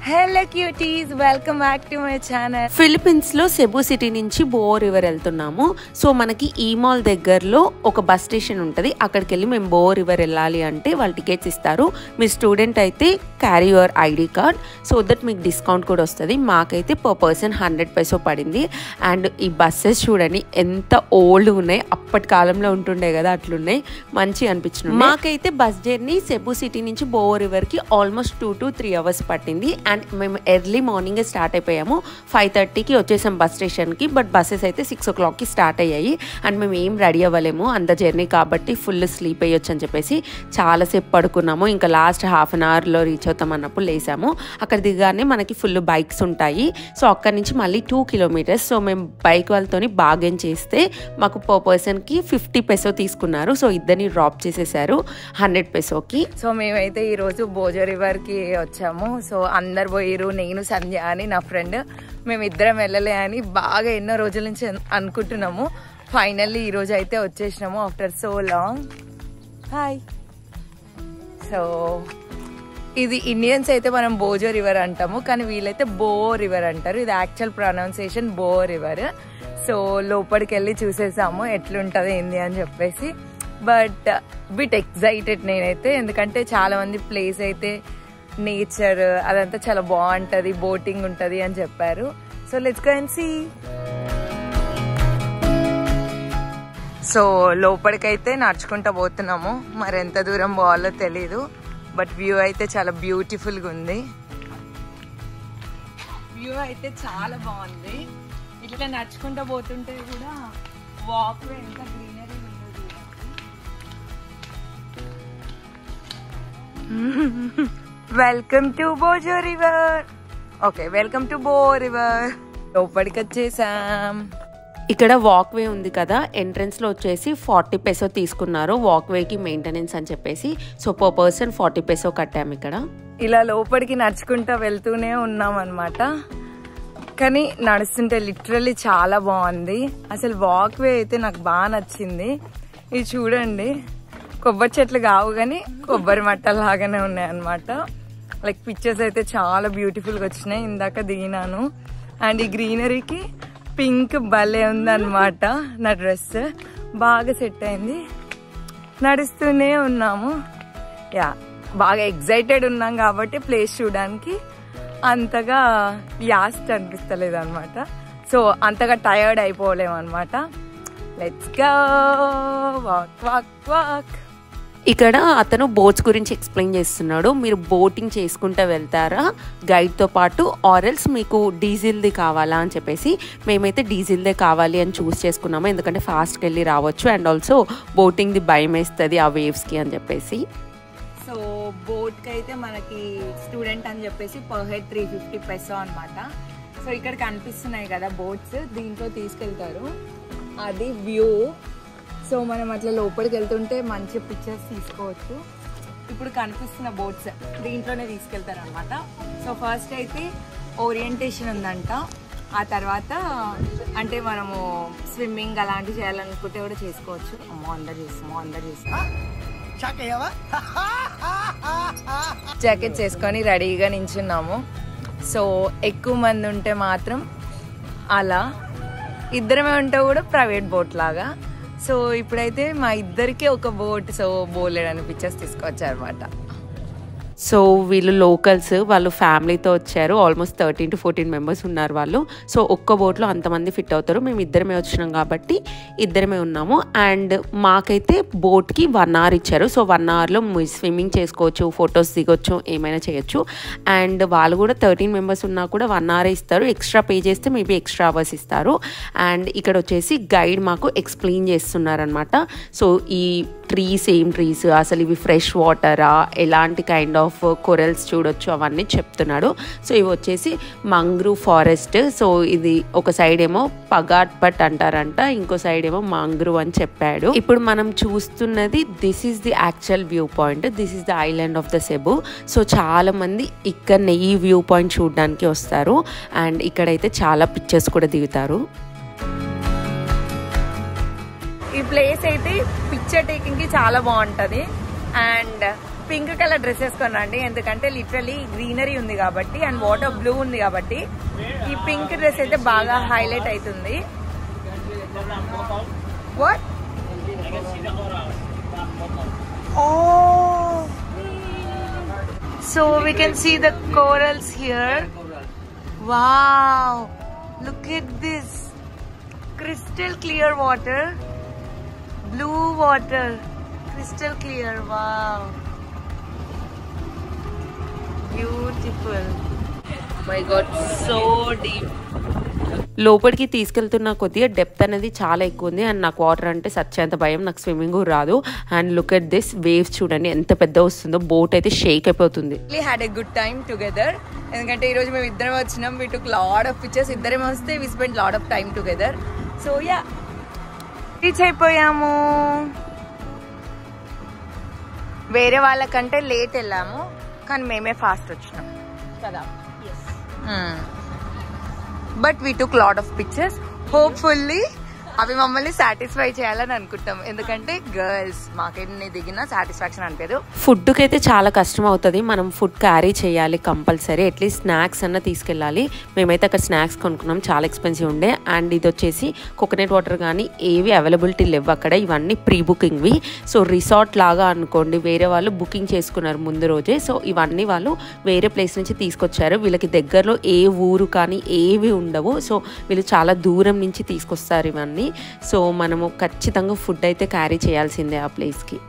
Hello cuties welcome back to my channel Philippines లో Cebu City నుంచి బో river వెళ్తున్నాము సో మనకి ఈ మాల్ దగ్గరలో ఒక బస్ స్టేషన్ ఉంటుంది అక్కడికి వెళ్ళి మేము బో రివర్ వెళ్ళాలి అంటే వాళ్ళు టికెట్స్ ఇస్తారు మీరు స్టూడెంట్ అయితే carry your ID card so that మీకు డిస్కౌంట్ కూడా వస్తుంది మాకైతే పర్ పర్సన్ హండ్రెడ్ పైసో పడింది అండ్ ఈ బస్సెస్ చూడండి ఎంత ఓల్డ్ ఉన్నాయి అప్పటి కాలంలో ఉంటుండే కదా అట్లున్నాయి మంచి అనిపించింది మాకైతే బస్ జర్నీ సెబు సిటీ నుంచి బో రివర్కి almost two to three hours పట్టింది అండ్ మేము ఎర్లీ మార్నింగే స్టార్ట్ అయిపోయాము ఫైవ్ థర్టీకి వచ్చేసాం బస్ స్టేషన్కి బట్ బస్సెస్ అయితే సిక్స్ ఓ క్లాక్కి స్టార్ట్ అయ్యాయి అండ్ మేము ఏం రెడీ అవ్వలేము అంత జర్నీ కాబట్టి ఫుల్ స్లీప్ అయ్యొచ్చు అని చెప్పేసి చాలాసేపు పడుకున్నాము ఇంకా లాస్ట్ హాఫ్ అన్ అవర్లో రీచ్ అవుతాం అన్నప్పుడు లేసాము అక్కడ దిగానే మనకి ఫుల్ బైక్స్ ఉంటాయి సో అక్కడి నుంచి మళ్ళీ టూ కిలోమీటర్స్ సో మేము బైక్ వాళ్ళతోని బాగెన్ చేస్తే మాకు పర్ పర్సన్కి ఫిఫ్టీ పెసో తీసుకున్నారు సో ఇద్దరిని డ్రాప్ చేసేసారు హండ్రెడ్ పెసోకి సో మేమైతే ఈరోజు భోజో రివర్కి వచ్చాము సో అందరు పోయిరు నేను సంధ్య అని నా ఫ్రెండ్ మేము ఇద్దరం వెళ్ళలే అని బాగా ఎన్నో రోజుల నుంచి అన్- అనుకుంటున్నాము ఫైనల్లీ ఈరోజు అయితే వచ్చేసినాము after so long hi so ఇది ఇండియన్స్ అయితే మనం బోజో రివర్ అంటాము కానీ వీళ్ళైతే బో రివర్ అంటారు ఇది actual pronunciation Bo river so లోపలికి వెళ్ళి చూసేసాము ఎట్లుంటుంది ఏంది అని చెప్పేసి బట్ బిట్ ఎక్సైటెడ్ నేనైతే ఎందుకంటే చాలా మంది ప్లేస్ అయితే నేచర్ అదంతా చాలా బాగుంటుంది బోటింగ్ ఉంటుంది అని చెప్పారు so let's go and see so లోపలికైతే నడుచుకుంటూ పోతున్నాము మరి ఎంత దూరం పోవాలో తెలీదు బట్ వ్యూ అయితే చాలా బ్యూటిఫుల్గా ఉంది వ్యూ అయితే చాలా బాగుంది ఇట్లా నడుచుకుంటూ పోతుంటే కూడా వాక్ ఎంత గ్రీనరీ ఉందో welcome to Bojo river okay welcome to Bo river లోపలికి వచ్చేసాం ఇక్కడ వాక్ వే ఉంది కదా ఎంట్రన్స్ లో వచ్చేసి ఫార్టీ పెసో తీసుకున్నారు వాక్ వేకి మెయింటెనెన్స్ అని చెప్పేసి so per person forty peso కట్టాము ఇక్కడ ఇలా లోపలికి నడుచుకుంటూ వెళ్తూనే ఉన్నాం అనమాట కానీ నడుస్తుంటే లిటరల్లీ చాలా బాగుంది అసలు వాక్ వే అయితే నాకు బాగా నచ్చింది ఇది చూడండి కొబ్బరి చెట్లు కావు కానీ కొబ్బరి మట్టలు లాగానే ఉన్నాయి అనమాట లైక్ పిక్చర్స్ అయితే చాలా బ్యూటిఫుల్గా వచ్చినాయి ఇందాక దిగినాను అండ్ ఈ గ్రీనరీకి పింక్ భలే ఉందన్నమాట నా డ్రెస్ బాగా సెట్ అయింది నడుస్తూనే ఉన్నాము యా బాగా ఎగ్జైటెడ్ ఉన్నాం కాబట్టి ప్లేస్ చూడడానికి అంతగా యాస్ట్ అనిపిస్తలేదు అనమాట సో అంతగా టయర్డ్ అయిపోలేము అనమాట let's go walk walk walk ఇక్కడ అతను బోట్స్ గురించి ఎక్స్ప్లెయిన్ చేస్తున్నాడు మీరు బోటింగ్ చేసుకుంటూ వెళ్తారా గైడ్తో పాటు ఆరల్స్ మీకు డీజిల్ది కావాలా అని చెప్పేసి మేమైతే డీజిల్దే కావాలి అని చూస్ చేసుకున్నాము ఎందుకంటే ఫాస్ట్కి వెళ్ళి రావచ్చు అండ్ ఆల్సో బోటింగ్ది భయం వేస్తుంది ఆ వేవ్స్కి అని చెప్పేసి సో బోట్కి అయితే మనకి స్టూడెంట్ అని చెప్పేసి per head three fifty peso అనమాట సో ఇక్కడ కనిపిస్తున్నాయి కదా బోట్స్ దీంట్లో తీసుకెళ్తారు అది వ్యూ సో మనం అట్లా లోపలికి వెళ్తుంటే మంచి పిక్చర్స్ తీసుకోవచ్చు ఇప్పుడు కనిపిస్తున్న బోట్స్ దీంట్లోనే తీసుకెళ్తారు అనమాట సో ఫస్ట్ అయితే ఓరియంటేషన్ ఉందంట ఆ తర్వాత అంటే మనము స్విమ్మింగ్ అలాంటివి చేయాలనుకుంటే కూడా చేసుకోవచ్చు అమ్మో అందరు చేస్తాము అందరు చేస్తాం జాకెట్స్ వేసుకొని రెడీగా నించున్నాము సో ఎక్కువ మంది ఉంటే మాత్రం అలా ఇద్దరమే ఉంటే కూడా ప్రైవేట్ బోట్ లాగా సో ఇప్పుడైతే మా ఇద్దరికి ఒక బోట్ సో బోలేడని పిక్చర్స్ తీసుకొచ్చారు అనమాట సో వీళ్ళు లోకల్స్ వాళ్ళు ఫ్యామిలీతో వచ్చారు almost thirteen to fourteen members ఉన్నారు వాళ్ళు సో ఒక్క బోట్లో అంతమంది ఫిట్ అవుతారు మేము ఇద్దరమే వచ్చినాం కాబట్టి ఇద్దరమే ఉన్నాము అండ్ మాకైతే బోట్కి వన్ అవర్ ఇచ్చారు సో వన్ అవర్లో స్విమ్మింగ్ చేసుకోవచ్చు ఫొటోస్ దిగొచ్చు ఏమైనా చేయొచ్చు అండ్ వాళ్ళు కూడా థర్టీన్ మెంబర్స్ ఉన్నా కూడా వన్ అవర్ ఇస్తారు ఎక్స్ట్రా పే చేస్తే మేబీ ఎక్స్ట్రా అవర్స్ ఇస్తారు అండ్ ఇక్కడ వచ్చేసి గైడ్ మాకు ఎక్స్ప్లెయిన్ చేస్తున్నారనమాట సో ఈ ట్రీస్ ఏం ట్రీస్ అసలు ఇవి ఫ్రెష్ వాటరా ఎలాంటి కైండ్ ఆఫ్ కొరల్స్ చూడొచ్చు అవన్నీ చెప్తున్నాడు సో ఇవి వచ్చేసి మంగ్రూవ్ ఫారెస్ట్ సో ఇది ఒక సైడ్ ఏమో పగాట్ పట్ అంటారంట ఇంకో సైడ్ ఏమో మంగ్రూవ్ అని చెప్పాడు ఇప్పుడు మనం చూస్తున్నది this is the actual view point this is the island of the Cebu so చాలా మంది ఇక్కడ ఈ వ్యూ పాయింట్ చూడడానికి వస్తారు అండ్ ఇక్కడైతే చాలా పిక్చర్స్ కూడా దిగుతారు ఈ ప్లేస్ అయితే పిక్చర్ టేకింగ్ కి చాలా బాగుంటది అండ్ పింక్ కలర్ డ్రెస్ వేసుకున్నాండి ఎందుకంటే లిటరలీ గ్రీనరీ ఉంది కాబట్టి అండ్ వాటర్ బ్లూ ఉంది కాబట్టి ఈ పింక్ డ్రెస్ అయితే బాగా హైలైట్ అవుతుంది what Oh. So we can see the corals here. Wow. Look at this. Crystal clear water. Blue water. Crystal clear. Wow. Beautiful. My god, so deep. లోపలికి తీసుకెళ్తున్న కొద్దిగా depth అనేది చాలా ఎక్కువ ఉంది అండ్ నాకు వాటర్ అంటే సచ్చేంత భయం నాకు స్విమ్మింగ్ రాదు and look at this waves చూడండి ఎంత పెద్ద వస్తుందో బోట్ అయితే షేక్ అయిపోతుంది We had a good time together. ఎందుకంటే ఈరోజు మేము ఇద్దరం వచ్చినాం we took lot of pictures ఇద్దరం వస్తే we spend lot of time together so yeah reach అయిపోయాము వేరే వాళ్ళకంటే లేట్ వెళ్ళాము కానీ మేమే ఫాస్ట్ వచ్చినాం కదా but we took lot of pictures hopefully అవి మమ్మల్ని సాటిస్ఫై చేయాలని అనుకుంటాం ఎందుకంటే గర్ల్స్ మాకెన్ని దిగినా సాటిస్ఫాక్షన్ అనిపించదు ఫుడ్కి అయితే చాలా కష్టం అవుతుంది మనం ఫుడ్ క్యారీ చేయాలి కంపల్సరీ అట్లీస్ట్ స్నాక్స్ అన్న తీసుకెళ్ళాలి మేమైతే అక్కడ స్నాక్స్ కొనుక్కున్నాం చాలా ఎక్స్పెన్సివ్ ఉండే అండ్ ఇది వచ్చేసి కోకోనట్ వాటర్ కానీ ఏవి అవైలబిలిటీ లేవు అక్కడ ఇవన్నీ ప్రీ బుకింగ్వి సో రిసార్ట్ లాగా అనుకోండి వేరే వాళ్ళు బుకింగ్ చేసుకున్నారు ముందు రోజే సో ఇవన్నీ వాళ్ళు వేరే ప్లేస్ నుంచి తీసుకొచ్చారు వీళ్ళకి దగ్గరలో ఏ ఊరు కానీ ఏవి ఉండవు సో వీళ్ళు చాలా దూరం నుంచి తీసుకొస్తారు ఇవన్నీ సో మనము ఖచ్చితంగా ఫుడ్ అయితే క్యారీ చేయాల్సిందే ఆ ప్లేస్కి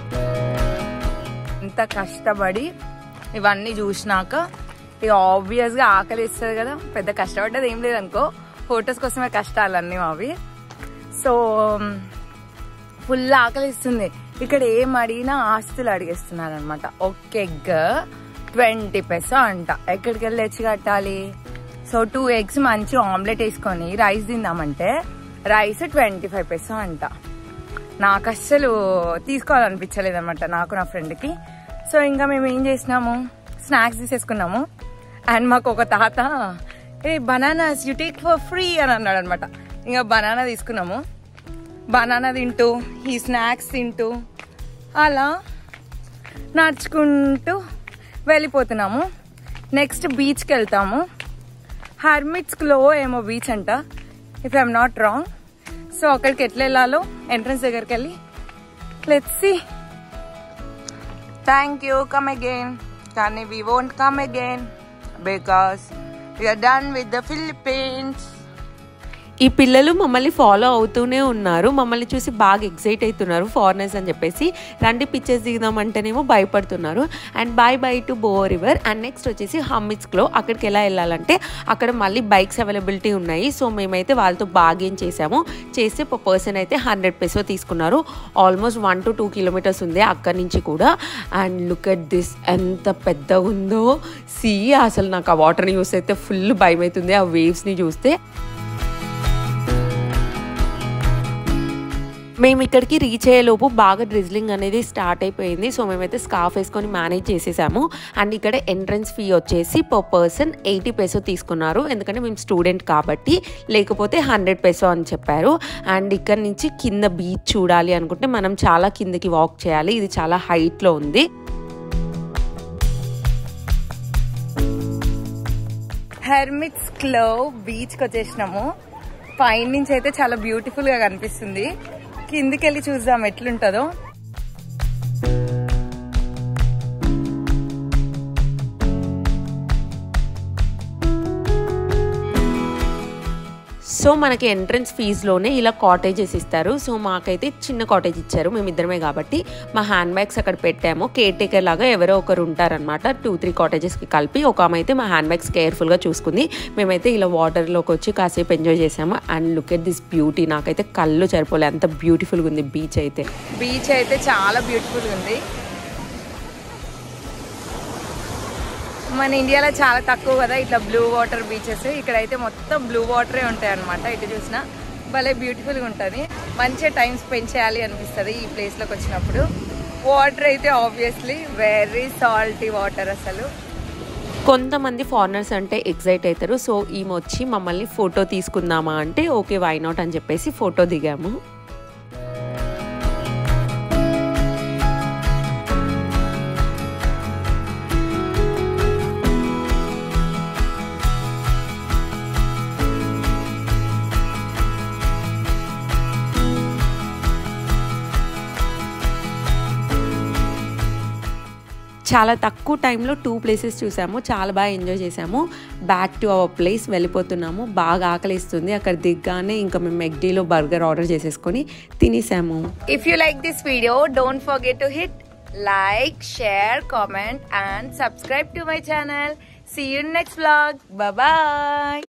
ఇంత కష్టపడి ఇవన్నీ చూసినాక ఇక ఆబ్వియస్గా ఆకలి ఇస్తుంది కదా పెద్ద కష్టపడ్డది ఏం లేదనుకో ఫొటోస్ కోసమే కష్టాలన్నీ మావి సో ఫుల్ ఆకలి ఇస్తుంది ఇక్కడ ఏం అడిగినా ఆస్తులు అడిగేస్తున్నారు అనమాట ఒక ఎగ్ ట్వంటీ పెసో అంట ఎక్కడికి వెళ్ళి తెచ్చి కట్టాలి సో టూ ఎగ్స్ మంచి ఆమ్లెట్ వేసుకొని రైస్ తిందామంటే రైస్ ట్వంటీ ఫైవ్ పెసో అంట నాకు అస్సలు తీసుకోవాలనిపించలేదు అనమాట నాకు నా ఫ్రెండ్కి సో ఇంకా మేము ఏం చేసినాము స్నాక్స్ తీసేసుకున్నాము అండ్ మాకు ఒక తాత a bananas you take for free అని అన్నాడు అనమాట ఇంకా బనానా తీసుకున్నాము బనానా తింటూ ఈ స్నాక్స్ తింటూ అలా నడుచుకుంటూ వెళ్ళిపోతున్నాము నెక్స్ట్ బీచ్కి వెళ్తాము హర్మిట్స్లో ఏమో బీచ్ అంట if I'm not wrong so అక్కడికి ఎట్లా వెళ్ళాలో ఎంట్రన్స్ దగ్గరికి వెళ్ళి let's see thank you come again కానీ we won't come again because we're done with the Philippines ఈ పిల్లలు మమ్మల్ని ఫాలో అవుతూనే ఉన్నారు మమ్మల్ని చూసి బాగా ఎగ్జైట్ అవుతున్నారు ఫారినర్స్ అని చెప్పేసి రండి పిక్చర్స్ దిగుదామంటేనేమో భయపడుతున్నారు and bye bye to Bo river and next వచ్చేసి హమ్మిట్స్లో అక్కడికి ఎలా వెళ్ళాలంటే అక్కడ మళ్ళీ బైక్స్ అవైలబిలిటీ ఉన్నాయి సో మేమైతే వాళ్ళతో బాగేం చేసాము చేస్తే ఒక పర్సన్ అయితే హండ్రెడ్ పెసో తీసుకున్నారు almost one to two kilometres ఉంది అక్కడి నుంచి కూడా అండ్ లుక్ అట్ దిస్ ఎంత పెద్దగా ఉందో సీ అసలు నాకు ఆ వాటర్ని చూస్తే అయితే ఫుల్ భయం అవుతుంది ఆ వేవ్స్ని చూస్తే మేము ఇక్కడికి రీచ్ అయ్యేలోపు బాగా డ్రిజ్లింగ్ అనేది స్టార్ట్ అయిపోయింది సో మేమైతే స్కార్ఫ్ వేసుకొని మేనేజ్ చేసేసాము అండ్ ఇక్కడ ఎంట్రన్స్ ఫీ వచ్చేసి పర్ పర్సన్ ఎయిటీ పెసో తీసుకున్నారు ఎందుకంటే మేము స్టూడెంట్ కాబట్టి లేకపోతే హండ్రెడ్ పెసో అని చెప్పారు అండ్ ఇక్కడ నుంచి కింద బీచ్ చూడాలి అనుకుంటే మనం చాలా కిందకి వాక్ చేయాలి ఇది చాలా హైట్లో ఉంది హెర్మిట్స్ క్లో బీచ్కి వచ్చేసినాము పైన నుంచి అయితే చాలా బ్యూటిఫుల్ గా కనిపిస్తుంది కిందికి వెళ్ళి చూద్దాం ఎట్లుంటుందో సో మనకి ఎంట్రన్స్ ఫీజులోనే ఇలా కాటేజెస్ ఇస్తారు సో మాకైతే చిన్న కాటేజ్ ఇచ్చారు మేమిద్దరమే కాబట్టి మా హ్యాండ్ బ్యాగ్స్ అక్కడ పెట్టాము కేర్ టేకర్ లాగా ఎవరో ఒకరు ఉంటారనమాట టూ త్రీ కాటేజెస్కి కలిపి ఒక ఆమె అయితే మా హ్యాండ్ బ్యాగ్స్ కేర్ఫుల్గా చూసుకుంది మేమైతే ఇలా వాటర్లోకి వచ్చి కాసేపు ఎంజాయ్ చేసాము and look at this beauty నాకైతే కళ్ళు సరిపోలే అంత బ్యూటిఫుల్గా ఉంది బీచ్ అయితే బీచ్ అయితే చాలా బ్యూటిఫుల్ ఉంది మన ఇండియాలో చాలా తక్కువ కదా ఇట్లా బ్లూ వాటర్ బీచెస్ ఇక్కడైతే మొత్తం బ్లూ వాటరే ఉంటాయి అనమాట ఇటు చూసినా భలే బ్యూటిఫుల్గా ఉంటుంది మంచిగా టైం స్పెండ్ చేయాలి అనిపిస్తుంది ఈ ప్లేస్లోకి వచ్చినప్పుడు వాటర్ అయితే ఆబ్వియస్లీ వెరీ సాల్టీ వాటర్ అసలు కొంతమంది ఫారినర్స్ అంటే ఎగ్జైట్ అవుతారు సో ఈమె వచ్చి మమ్మల్ని ఫోటో తీసుకుందామా అంటే ఓకే వై నాట్ అని చెప్పేసి ఫోటో దిగాము చాలా తక్కువ టైంలో టూ ప్లేసెస్ చూసాము చాలా బాగా ఎంజాయ్ చేసాము బ్యాక్ టు అవర్ ప్లేస్ వెళ్ళిపోతున్నాము బాగా ఆకలిస్తుంది అక్కడ దిగ్గానే ఇంకా మేము మెగ్డీలో బర్గర్ ఆర్డర్ చేసేసుకొని తినేసాము If you like this video, don't forget to hit like, share, comment and subscribe to my channel. See you in next vlog. Bye bye.